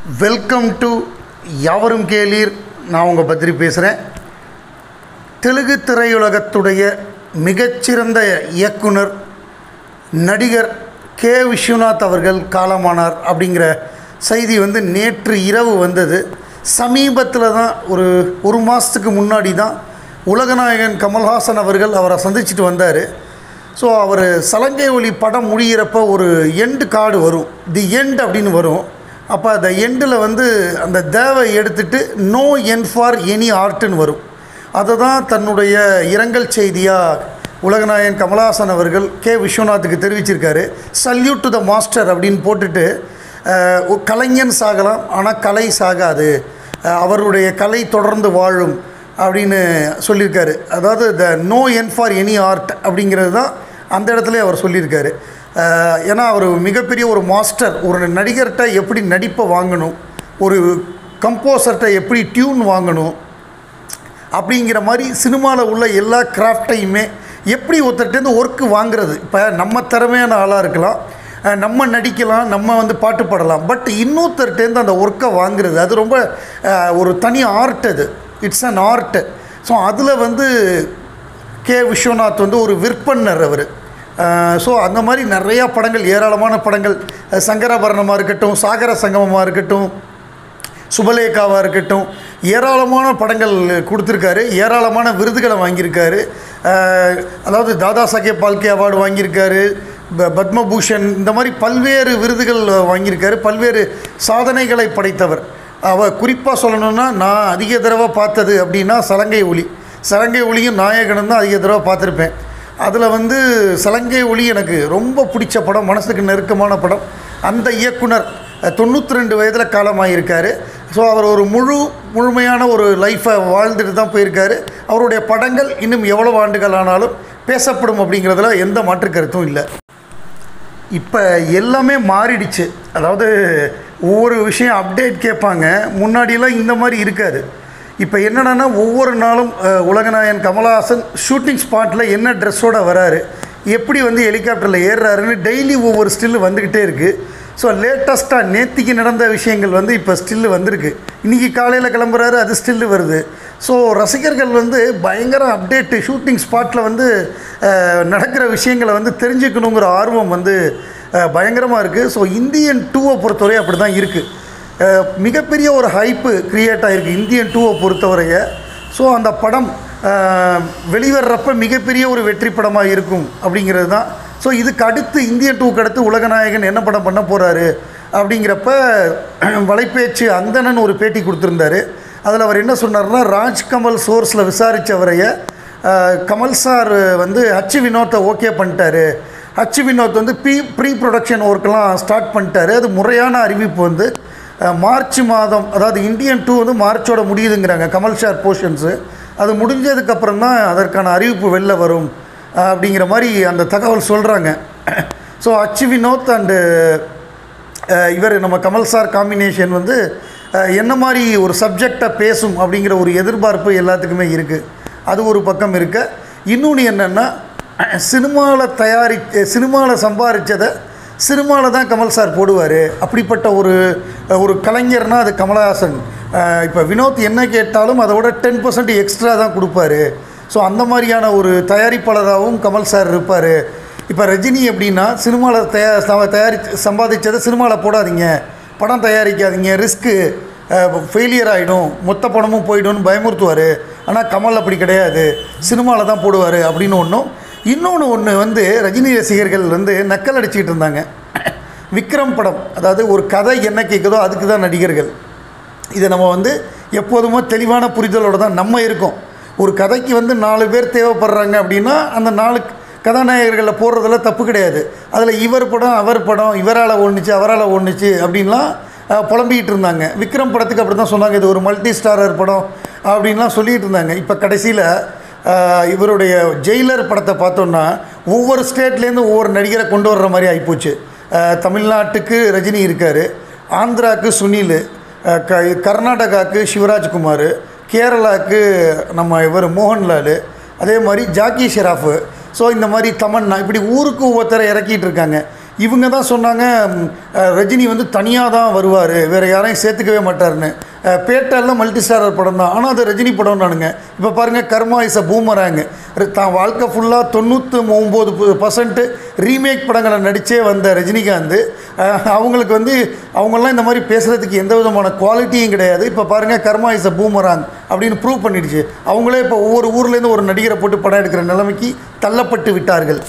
welcome to யாவரும் கேளீர் நான் உங்கள் பத்ரி பேசுகிறேன் தெலுங்கு திரையுலகத்துடைய மிகச்சிறந்த இயக்குனர் நடிகர் கே விஸ்வநாத் அவர்கள் காலமானார் அப்படிங்கிற செய்தி வந்து நேற்று இரவு வந்தது சமீபத்தில் தான் ஒரு ஒரு மாதத்துக்கு முன்னாடி தான் உலகநாயகன் கமல்ஹாசன் அவர்கள் அவரை சந்திச்சுட்டு வந்தார் ஸோ அவர் சலங்கை ஒளி படம் முடிகிறப்ப ஒரு எண்டு கார்டு வரும் தி எண்ட் அப்படின்னு வரும் அப்போ அந்த எண்டில் வந்து அந்த தேவை எடுத்துட்டு நோ என் ஃபார் எனி ஆர்ட்னு வரும் அதை தான் தன்னுடைய இரங்கல் செய்தியாக உலகநாயகன் கமலஹாசன் அவர்கள் கே விஸ்வநாத்துக்கு தெரிவிச்சிருக்காரு சல்யூட் டு த மாஸ்டர் அப்படின்னு போட்டுட்டு அஹ், ஒரு கலைஞன் சாகலாம் ஆனால் கலை சாகாது அஹ், அவருடைய கலை தொடர்ந்து வாழும் அப்படின்னு சொல்லியிருக்காரு அதாவது the no N for any art அப்படிங்கிறது தான் அந்த இடத்துல அவர் சொல்லியிருக்காரு அஹ், ஏன்னா அவர் மிகப்பெரிய ஒரு மாஸ்டர் ஒரு நடிகர்கிட்ட எப்படி நடிப்பை வாங்கணும் ஒரு கம்போசர்கிட்ட எப்படி டியூன் வாங்கணும் அப்படிங்கிற மாதிரி சினிமாவில் உள்ள எல்லா கிராஃப்டையுமே எப்படி ஒருத்தர்கிட்டேருந்து ஒர்க்கு வாங்குறது இப்போ நம்ம திறமையான ஆளாக இருக்கலாம் அஹ் நம்ம நடிக்கலாம் நம்ம வந்து பாட்டு பாடலாம் பட் இன்னொருத்தர்கிட்டேருந்து அந்த ஒர்க்கை வாங்குறது அது ரொம்ப அஹ், ஒரு தனி ஆர்ட் அது இட்ஸ் அன் ஆர்ட் ஸோ அதில் வந்து கே விஸ்வநாத் வந்து ஒரு விற்பனர் அவர் ஸோ அந்த மாதிரி நிறையா படங்கள் ஏராளமான படங்கள் அஹ் சங்கராபரணமாக இருக்கட்டும் சாகர சங்கமமாக இருக்கட்டும் சுபலேகாவாக இருக்கட்டும் ஏராளமான படங்கள் கொடுத்துருக்காரு ஏராளமான விருதுகளை வாங்கியிருக்காரு அஹ், அதாவது தாதா சாஹேப் பால்கே அவார்டு வாங்கியிருக்காரு ப- பத்மபூஷன் இந்த மாதிரி பல்வேறு விருதுகள் வாங்கியிருக்காரு பல்வேறு சாதனைகளை படைத்தவர் அவ குறிப்பாக சொல்லணும்னா நான் அதிக தடவை பார்த்தது அப்படின்னா சலங்கை ஒளி சலங்கை ஒளியும் நாயகனும் தான் அதிக தடவை பார்த்துருப்பேன் அதில் வந்து சலங்கை ஒளி எனக்கு ரொம்ப பிடிச்ச படம் மனசுக்கு நெருக்கமான படம் அந்த இயக்குனர் தொண்ணூற்றி ரெண்டு வயதில் காலமாகியிருக்காரு ஸோ அவர் ஒரு முழு முழுமையான ஒரு லைஃப்பை வாழ்ந்துட்டு தான் போயிருக்காரு அவருடைய படங்கள் இன்னும் எவ்வளவு ஆண்டுகள் ஆனாலும் பேசப்படும் அப்படிங்கிறதுல எந்த மாற்று கருத்தும் இல்லை இப்போ எல்லாமே மாறிடுச்சு அதாவது ஒவ்வொரு விஷயம் அப்டேட் கேட்பாங்க முன்னாடியெல்லாம் இந்த மாதிரி இருக்காது இப்போ என்னடான்னா ஒவ்வொரு நாளும் அஹ், உலகநாயகன் கமலஹாசன் ஷூட்டிங் ஸ்பாட்டில் என்ன ட்ரெஸ்ஸோடு வராரு எப்படி வந்து ஹெலிகாப்டரில் ஏறுறாருன்னு டெய்லி ஒவ்வொரு ஸ்டில்லு வந்துக்கிட்டே இருக்குது ஸோ லேட்டஸ்ட்டாக நேத்திக்கு நடந்த விஷயங்கள் வந்து இப்போ ஸ்டில்லு வந்திருக்கு இன்றைக்கி காலையில் கிளம்புறாரு அது ஸ்டில்லு வருது ஸோ ரசிகர்கள் வந்து பயங்கர அப்டேட்டு ஷூட்டிங் ஸ்பாட்டில் வந்து அஹ், நடக்கிற விஷயங்களை வந்து தெரிஞ்சுக்கணுங்கிற ஆர்வம் வந்து பயங்கரமாக இருக்குது ஸோ இந்தியன் டூவை பொறுத்தவரை அப்படி தான் இருக்குது மிகப்பெரிய ஒரு ஹைப்பு க்ரியேட் ஆகிருக்கு இந்தியன் டூவை பொறுத்தவரைய ஸோ அந்த படம் அஹ், வெளிவர்றப்ப மிகப்பெரிய ஒரு வெற்றி படமாக இருக்கும் அப்படிங்கிறது தான் ஸோ இதுக்கு அடுத்து இந்தியன் டூக்கு அடுத்து உலகநாயகன் என்ன படம் பண்ண போகிறாரு அப்படிங்கிறப்ப வலைப்பேச்சு அந்தணன் ஒரு பேட்டி கொடுத்துருந்தாரு அதில் அவர் என்ன சொன்னார்னா ராஜ்கமல் சோர்ஸில் விசாரித்தவரைய கமல் சார் வந்து ஹச் வினோத்தை ஓகே பண்ணிட்டாரு ஹச் வினோத் வந்து ப்ரீ ப்ரீ ப்ரொடக்ஷன் ஒர்க்கெலாம் ஸ்டார்ட் பண்ணிட்டாரு அது முறையான அறிவிப்பு வந்து அஹ், மார்ச் மாதம் அதாவது இந்தியன் டூ வந்து மார்ச்சோட முடியுதுங்கிறாங்க கமல் சார் போர்ஷன்ஸு அது முடிஞ்சதுக்கப்புறம் தான் அதற்கான அறிவிப்பு வெளில வரும் அஹ், அப்படிங்கிற மாதிரி அந்த தகவல் சொல்கிறாங்க ஸோ அச்சு வினோத் அண்டு இவர் நம்ம கமல் சார் காம்பினேஷன் வந்து அஹ், என்ன மாதிரி ஒரு சப்ஜெக்டை பேசும் அப்படிங்கிற ஒரு எதிர்பார்ப்பு எல்லாத்துக்குமே இருக்குது அது ஒரு பக்கம் இருக்க இன்னொன்று என்னென்னா சினிமாவில் தயாரி சினிமாவில் சம்பாதிச்சதை சினிமாவில் தான் கமல் சார் போடுவார் அப்படிப்பட்ட ஒரு ஒரு கலைஞர்னா அது கமலஹாசன் இப்போ வினோத் என்ன கேட்டாலும் அதோட டென் பர்சன்ட் எக்ஸ்ட்ரா தான் கொடுப்பாரு ஸோ அந்த மாதிரியான ஒரு தயாரிப்பாளராகவும் கமல் சார் இருப்பார் இப்போ ரஜினி எப்படின்னா சினிமாவில் தயா ச- தயாரி சம்பாதிச்சதை சினிமாவில் போடாதீங்க படம் தயாரிக்காதீங்க ரிஸ்க்கு ஃபெயிலியர் ஆகிடும் மொத்த படமும் போயிடும்னு பயமுறுத்துவார் ஆனால் கமல் அப்படி கிடையாது சினிமாவில் தான் போடுவார் அப்படின்னு ஒன்றும் இன்னொன்று ஒன்று வந்து ரஜினி ரசிகர்கள் வந்து நக்கல் அடிச்சுக்கிட்டு இருந்தாங்க விக்ரம் படம் அதாவது ஒரு கதை என்ன கேட்குதோ அதுக்கு தான் நடிகர்கள் இதை நம்ம வந்து எப்போதுமே தெளிவான புரிதலோடு தான் நம்ம இருக்கோம் ஒரு கதைக்கு வந்து நாலு பேர் தேவைப்படுறாங்க அப்படின்னா அந்த நாலு கதாநாயகர்களில் போடுறதுல தப்பு கிடையாது அதில் இவர் படம் அவர் படம் இவரால் ஒன்றுச்சு அவரால் ஒன்றுச்சு அப்படின்லாம் அஹ், புலம்பிக்கிட்டு இருந்தாங்க விக்ரம் படத்துக்கு அப்படி தான் சொன்னாங்க இது ஒரு மல்டி ஸ்டாரர் படம் அப்படின்லாம் சொல்லிகிட்டு இருந்தாங்க இப்போ கடைசியில் இவருடைய ஜெயிலர் படத்தை பார்த்தோன்னா ஒவ்வொரு ஸ்டேட்லேருந்து ஒவ்வொரு நடிகரை கொண்டு வர்ற மாதிரி ஆகிப்போச்சு அஹ், தமிழ்நாட்டுக்கு ரஜினி இருக்கார் ஆந்திராவுக்கு சுனில் அஹ், க கர்நாடகாவுக்கு சிவராஜ்குமார் கேரளாவுக்கு நம்ம இவர் மோகன்லால் அதே மாதிரி ஜாக்கி ஷெராஃபு ஸோ இந்த மாதிரி தமன்னா இப்படி ஊருக்கு ஒவ்வொருத்தரை இறக்கிட்டு இருக்காங்க இவங்க தான் சொன்னாங்க ம், அஹ், ரஜினி வந்து தனியாக தான் வருவார் வேறு யாரையும் சேர்த்துக்கவே மாட்டாருன்னு அஹ், பேட்டெல்லாம் மல்டி ஸ்டாரர் படம் தான் ஆனால் அது ரஜினி படம் நானுங்க இப்போ பாருங்கள் கர்மா இஸ் அ பூமராங்க தான் வாழ்க்கை ஃபுல்லாக தொண்ணூற்றி ஒம்பது பர்சன்ட்டு ரீமேக் படங்களை நடித்தே வந்த ரஜினிகாந்த் அஹ், அவங்களுக்கு வந்து அவங்கெல்லாம் இந்த மாதிரி பேசுகிறதுக்கு எந்த விதமான குவாலிட்டியும் கிடையாது இப்போ பாருங்கள் கர்மா இஸ் அ பூமராங் அப்படின்னு ப்ரூவ் பண்ணிடுச்சு அவங்களே இப்போ ஒவ்வொரு ஊர்லேருந்து ஒரு நடிகரை போட்டு படம் எடுக்கிற நிலைமைக்கு தள்ளப்பட்டு விட்டார்கள்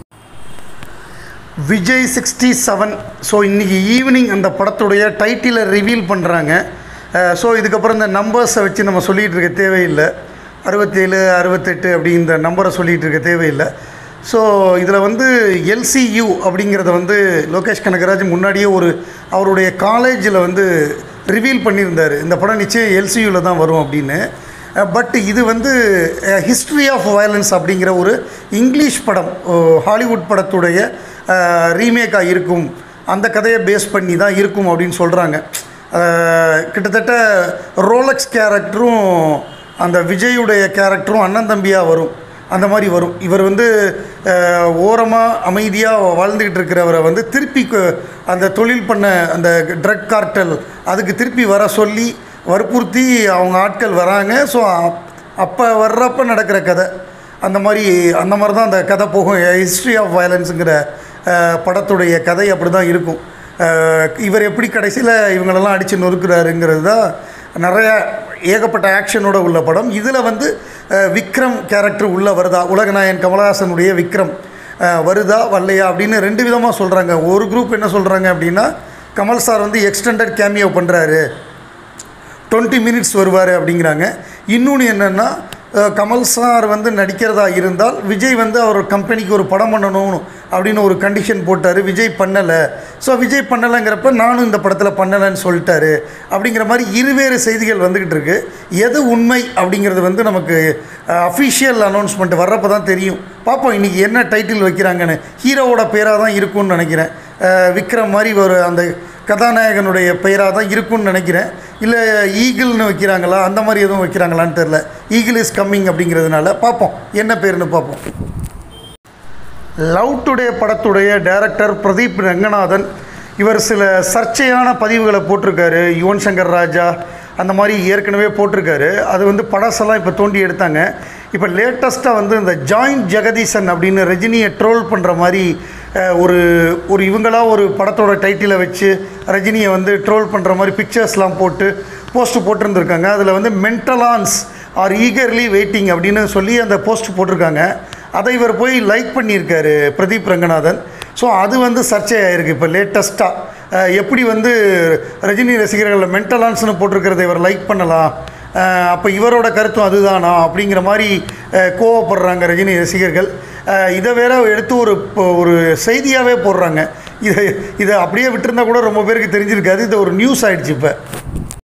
விஜய் சிக்ஸ்டி செவன் ஸோ இன்றைக்கி ஈவினிங் அந்த படத்துடைய டைட்டிலை ரிவீல் பண்ணுறாங்க ஸோ இதுக்கப்புறம் இந்த நம்பர்ஸை வச்சு நம்ம சொல்லிகிட்டு இருக்க தேவையில்லை அறுபத்தேழு அறுபத்தெட்டு அப்படி இந்த நம்பரை சொல்லிகிட்டு இருக்க தேவையில்லை ஸோ இதில் வந்து எல்சியு அப்படிங்கிறத வந்து லோகேஷ் கனகராஜ் முன்னாடியே ஒரு அவருடைய காலேஜில் வந்து ரிவீல் பண்ணியிருந்தார் இந்த படம் நிச்சயம் எல்சியூவில் தான் வரும் அப்படின்னு பட் இது வந்து ஹிஸ்ட்ரி ஆஃப் வயலன்ஸ் அப்படிங்கிற ஒரு இங்கிலீஷ் படம் அஹ், ஹாலிவுட் படத்துடைய ரீமேக்காக இருக்கும் அந்த கதையை பேஸ் பண்ணி தான் இருக்கும் அப்படின்னு சொல்கிறாங்க கிட்டத்தட்ட ரோலக்ஸ் கேரக்டரும் அந்த விஜயுடைய கேரக்டரும் அண்ணன் தம்பியாக வரும் அந்த மாதிரி வரும் இவர் வந்து ஓரமாக அமைதியாக வாழ்ந்துக்கிட்டு இருக்கிறவரை வந்து திருப்பி கு- அந்த தொழில் பண்ண அந்த ட்ரக் கார்ட்டல் அதுக்கு திருப்பி வர சொல்லி வற்புறுத்தி அவங்க ஆட்கள் வராங்க ஸோ அப்போ வர்றப்ப நடக்கிற கதை அந்த மாதிரி அந்த மாதிரி தான் அந்த கதை போகும் ஹிஸ்ட்ரி ஆஃப் வயலன்ஸுங்கிற படத்துடைய கதை அப்படி தான் இருக்கும் அஹ், இவர் எப்படி கடைசியில் இவங்களெல்லாம் அடித்து நொறுக்குறாருங்கிறது தான் நிறைய ஏகப்பட்ட ஆக்ஷனோட உள்ள படம் இதில் வந்து அஹ், விக்ரம் கேரக்டர் உள்ளே வருதா உலகநாயகன் கமலஹாசனுடைய விக்ரம் அஹ், வருதா வரலையா அப்படின்னு ரெண்டு விதமாக சொல்கிறாங்க ஒரு குரூப் என்ன சொல்கிறாங்க அப்படின்னா கமல் சார் வந்து எக்ஸ்டெண்டட் கேமியோ பண்ணுறாரு டுவெண்ட்டி மினிட்ஸ் வருவார் அப்படிங்கிறாங்க இன்னொன்று என்னென்னா கமல் சார் வந்து நடிக்கிறதா இருந்தால் விஜய் வந்து அவர் கம்பெனிக்கு ஒரு படம் பண்ணணும் அப்படின்னு ஒரு கண்டிஷன் போட்டார் விஜய் பண்ணலை ஸோ விஜய் பண்ணலைங்கிறப்ப நானும் இந்த படத்தில் பண்ணலைன்னு சொல்லிட்டாரு அப்படிங்கிற மாதிரி இருவேறு செய்திகள் வந்துக்கிட்டு இருக்கு எது உண்மை அப்படிங்கிறது வந்து நமக்கு அஃபிஷியல் அனௌன்ஸ்மெண்ட் வர்றப்போ தான் தெரியும் பார்ப்போம் இன்றைக்கி என்ன டைட்டில் வைக்கிறாங்கன்னு ஹீரோவோட பேராக தான் இருக்கும்னு நினைக்கிறேன் அஹ் விக்ரம் மாதிரி ஒரு அந்த கதாநாயகனுடைய பெயராக தான் இருக்கும்னு நினைக்கிறேன் இல்லை ஈகிள்னு வைக்கிறாங்களா அந்த மாதிரி எதுவும் வைக்கிறாங்களான்னு தெரில ஈகிள் இஸ் கம்மிங் அப்படிங்கிறதுனால பார்ப்போம் என்ன பேருன்னு பார்ப்போம் லவ் டுடே படத்துடைய டைரக்டர் பிரதீப் ரங்கநாதன் இவர் சில சர்ச்சையான பதிவுகளை போட்டிருக்காரு யுவன் சங்கர் ராஜா அந்த மாதிரி ஏற்கனவே போட்டிருக்காரு அது வந்து படசெல்லாம் இப்போ தோண்டி எடுத்தாங்க இப்போ லேட்டஸ்ட்டாக வந்து இந்த ஜாயிண்ட் ஜெகதீசன் அப்படின்னு ரஜினியை ட்ரோல் பண்ணுற மாதிரி அஹ், ஒரு ஒரு இவங்களா ஒரு படத்தோட டைட்டிலை வச்சு ரஜினியை வந்து ட்ரோல் பண்ணுற மாதிரி பிக்சர்ஸ்லாம் போட்டு போஸ்ட் போட்டிருந்துருக்காங்க அதில் வந்து மென்டலான்ஸ் ஆர் ஈகர்லி வெயிட்டிங் அப்படின்னு சொல்லி அந்த போஸ்ட் போட்டிருக்காங்க அதை இவர் போய் லைக் பண்ணியிருக்காரு பிரதீப் ரங்கநாதன் ஸோ அது வந்து சர்ச்சையாயிருக்கு இப்போ லேட்டஸ்ட்டாக எப்படி வந்து ரஜினி ரசிகர்களில் மென்டலான்ஸ்னு போட்டிருக்கிறத இவர் லைக் பண்ணலாம் அஹ், அப்போ இவரோட கருத்தும் அதுதானா அப்படிங்கிற மாதிரி அஹ், கோவப்படுறாங்க ரஜினி ரசிகர்கள் அஹ், இதை வேற எடுத்து ஒரு இப்போ ஒரு செய்தியாகவே போடுறாங்க இதை இதை அப்படியே விட்டிருந்தா கூட ரொம்ப பேருக்கு தெரிஞ்சிருக்காது இது ஒரு நியூஸ் ஆயிடுச்சு இப்போ